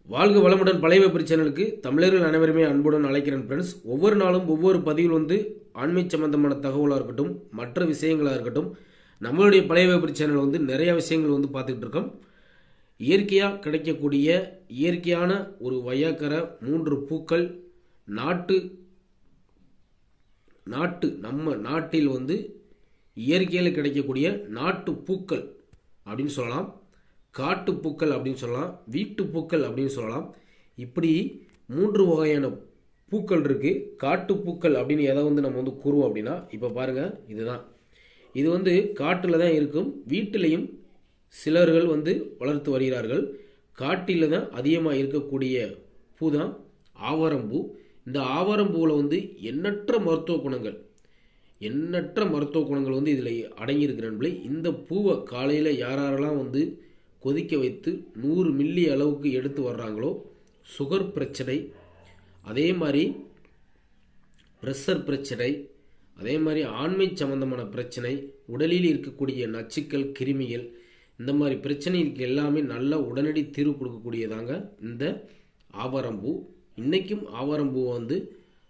வாழ்க வளமுடன் பழைய வெப்பரி சேனலுக்கு தமிழர்கள் அனைவருமே அன்புடன் அழைக்கிறேன் ஃப்ரெண்ட்ஸ் ஒவ்வொரு நாளும் ஒவ்வொரு பதிவில் வந்து ஆண்மை சம்பந்தமான தகவலாக இருக்கட்டும் மற்ற விஷயங்களாக இருக்கட்டும் நம்மளுடைய பழைய வெப்பரி சேனல் வந்து நிறைய விஷயங்கள் வந்து பார்த்துக்கிட்டு இருக்கோம் இயற்கையாக கிடைக்கக்கூடிய இயற்கையான ஒரு வையாக்கர மூன்று பூக்கள் நாட்டு நாட்டு நம்ம நாட்டில் வந்து இயற்கையில் கிடைக்கக்கூடிய நாட்டு பூக்கள் அப்படின்னு சொல்லலாம் காட்டு பூக்கள் அப்படின்னு சொல்லலாம் வீட்டு பூக்கள் அப்படின்னு சொல்லலாம் இப்படி மூன்று வகையான பூக்கள் இருக்கு காட்டு பூக்கள் அப்படின்னு எதை வந்து நம்ம வந்து கூறுவோம் அப்படின்னா இப்போ பாருங்க இதுதான் இது வந்து காட்டில் தான் இருக்கும் வீட்டிலையும் சிலர்கள் வந்து வளர்த்து வருகிறார்கள் காட்டில் தான் அதிகமாக இருக்கக்கூடிய பூ தான் ஆவாரம்பூ இந்த ஆவாரம்பூவில் வந்து எண்ணற்ற மருத்துவ குணங்கள் எண்ணற்ற மருத்துவ குணங்கள் வந்து இதில் அடங்கியிருக்கிறன்பளே இந்த பூவை காலையில் யாரெல்லாம் வந்து கொதிக்க வைத்து நூறு மில்லி அளவுக்கு எடுத்து வர்றாங்களோ சுகர் பிரச்சனை அதே மாதிரி ப்ரெஷர் பிரச்சனை அதே மாதிரி ஆண்மை சம்பந்தமான பிரச்சனை உடலில் இருக்கக்கூடிய நச்சுக்கள் கிருமிகள் இந்த மாதிரி பிரச்சனைக்கு எல்லாமே நல்ல உடனடி தீர்வு கொடுக்கக்கூடியதாங்க இந்த ஆவாரம்பூ இன்றைக்கும் ஆவாரம்பூவை வந்து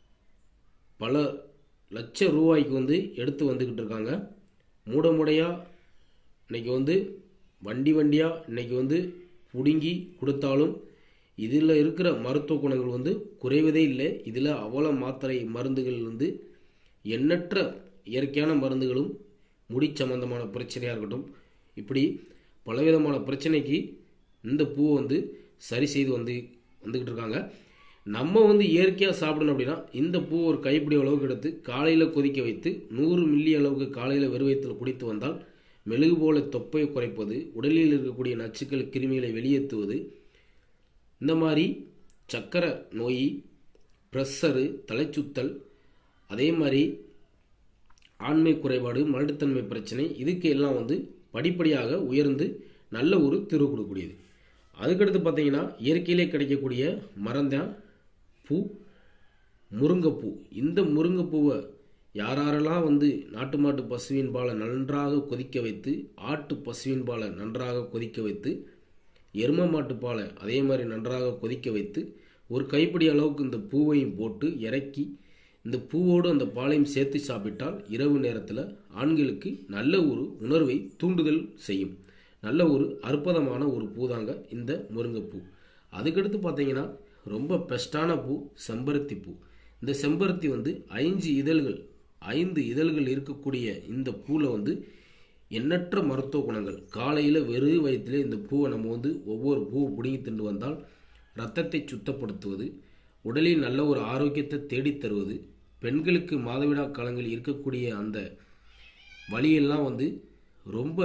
பல லட்ச ரூபாய்க்கு வந்து எடுத்து வந்துக்கிட்டு இருக்காங்க மூட முடையாக இன்னைக்கு வந்து வண்டி வண்டியாக இன்னைக்கு வந்து பிடுங்கி கொடுத்தாலும் இதில் இருக்கிற மருத்துவ குணங்கள் வந்து குறைவதே இல்லை இதில் அவ்வளோ மாத்திரை மருந்துகள் வந்து எண்ணற்ற இயற்கையான மருந்துகளும் முடி சம்பந்தமான பிரச்சனையாக இருக்கட்டும் இப்படி பலவிதமான பிரச்சனைக்கு இந்த பூவை வந்து சரி செய்து வந்து வந்துக்கிட்டு இருக்காங்க நம்ம வந்து இயற்கையாக சாப்பிடணும் அப்படின்னா இந்த பூ ஒரு கைப்பிடி அளவுக்கு எடுத்து காலையில் கொதிக்க வைத்து நூறு மில்லி அளவுக்கு காலையில் வெறுவயத்தில் குடித்து வந்தால் மெழுகு போல தொப்பையை குறைப்பது உடலில் இருக்கக்கூடிய நச்சுக்கள் கிருமிகளை வெளியேற்றுவது இந்த மாதிரி சக்கரை நோய் ப்ரெஷரு தலைச்சுத்தல் அதே மாதிரி ஆண்மை குறைபாடு மலட்டுத்தன்மை பிரச்சனை இதுக்கு எல்லாம் வந்து படிப்படியாக உயர்ந்து நல்ல ஒரு தீர்வு கொடுக்கக்கூடியது அதுக்கடுத்து பார்த்தீங்கன்னா இயற்கையிலே கிடைக்கக்கூடிய மரம்தான் பூ முருங்கைப்பூ இந்த முருங்கைப்பூவை யாரெல்லாம் வந்து நாட்டு மாட்டு பசுவின் பாலை நன்றாக கொதிக்க வைத்து ஆட்டு பசுவின் பாலை நன்றாக கொதிக்க வைத்து எரும மாட்டு பாலை அதே மாதிரி நன்றாக கொதிக்க வைத்து ஒரு கைப்பிடி அளவுக்கு இந்த பூவையும் போட்டு இறக்கி இந்த பூவோடு அந்த பாலையும் சேர்த்து சாப்பிட்டால் இரவு நேரத்தில் ஆண்களுக்கு நல்ல ஒரு உணர்வை தூண்டுதல் செய்யும் நல்ல ஒரு அற்புதமான ஒரு பூதாங்க இந்த முருங்கைப்பூ அதுக்கடுத்து பார்த்தீங்கன்னா ரொம்ப பெஸ்டான பூ செம்பருத்தி பூ இந்த செம்பருத்தி வந்து ஐந்து இதழ்கள் ஐந்து இதழ்கள் இருக்கக்கூடிய இந்த பூவில் வந்து எண்ணற்ற மருத்துவ குணங்கள் காலையில் வெறு வயிற்றில் இந்த பூவை நம்ம வந்து ஒவ்வொரு பூவை பிடுங்கி திண்டு வந்தால் ரத்தத்தை சுத்தப்படுத்துவது உடலில் நல்ல ஒரு ஆரோக்கியத்தை தேடித் தருவது பெண்களுக்கு மாதவிடா காலங்களில் இருக்கக்கூடிய அந்த வழியெல்லாம் வந்து ரொம்ப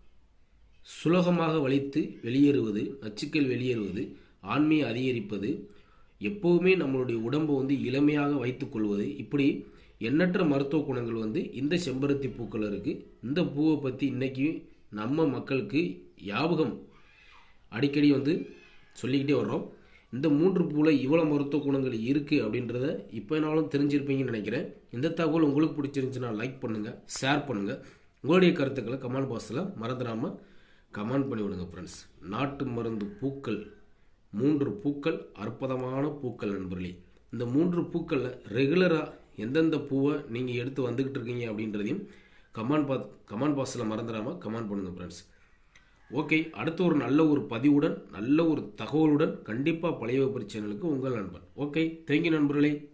சுலகமாக வலித்து வெளியேறுவது நச்சுக்கள் வெளியேறுவது ஆண்மையை அதிகரிப்பது எப்போவுமே நம்மளுடைய உடம்பை வந்து இளமையாக வைத்துக்கொள்வது இப்படி எண்ணற்ற மருத்துவ குணங்கள் வந்து இந்த செம்பருத்தி பூக்கள் இருக்குது இந்த பூவை பற்றி இன்றைக்கி நம்ம மக்களுக்கு ஞாபகம் அடிக்கடி வந்து சொல்லிக்கிட்டே வர்றோம் இந்த மூன்று பூவில் இவ்வளோ மருத்துவ குணங்கள் இருக்குது அப்படின்றத இப்போனாலும் தெரிஞ்சிருப்பீங்கன்னு நினைக்கிறேன் இந்த தகவல் உங்களுக்கு பிடிச்சிருந்துச்சுன்னா லைக் பண்ணுங்கள் ஷேர் பண்ணுங்கள் உங்களுடைய கருத்துக்களை கமெண்ட் பாக்ஸில் மறந்துடாமல் கமெண்ட் பண்ணி விடுங்க ஃப்ரெண்ட்ஸ் நாட்டு மருந்து பூக்கள் மூன்று பூக்கள் அற்புதமான பூக்கள் நண்பர்களே இந்த மூன்று பூக்களில் ரெகுலராக எந்தெந்த பூவை நீங்கள் எடுத்து வந்துக்கிட்டு இருக்கீங்க அப்படின்றதையும் கமெண்ட் பா கமெண்ட் பாக்ஸில் மறந்துடாமல் கமெண்ட் பண்ணுங்கள் ஃப்ரெண்ட்ஸ் ஓகே அடுத்த ஒரு நல்ல ஒரு பதிவுடன் நல்ல ஒரு தகவலுடன் கண்டிப்பாக பழைய சேனலுக்கு உங்கள் நண்பன் ஓகே தேங்க்யூ நண்பர்களே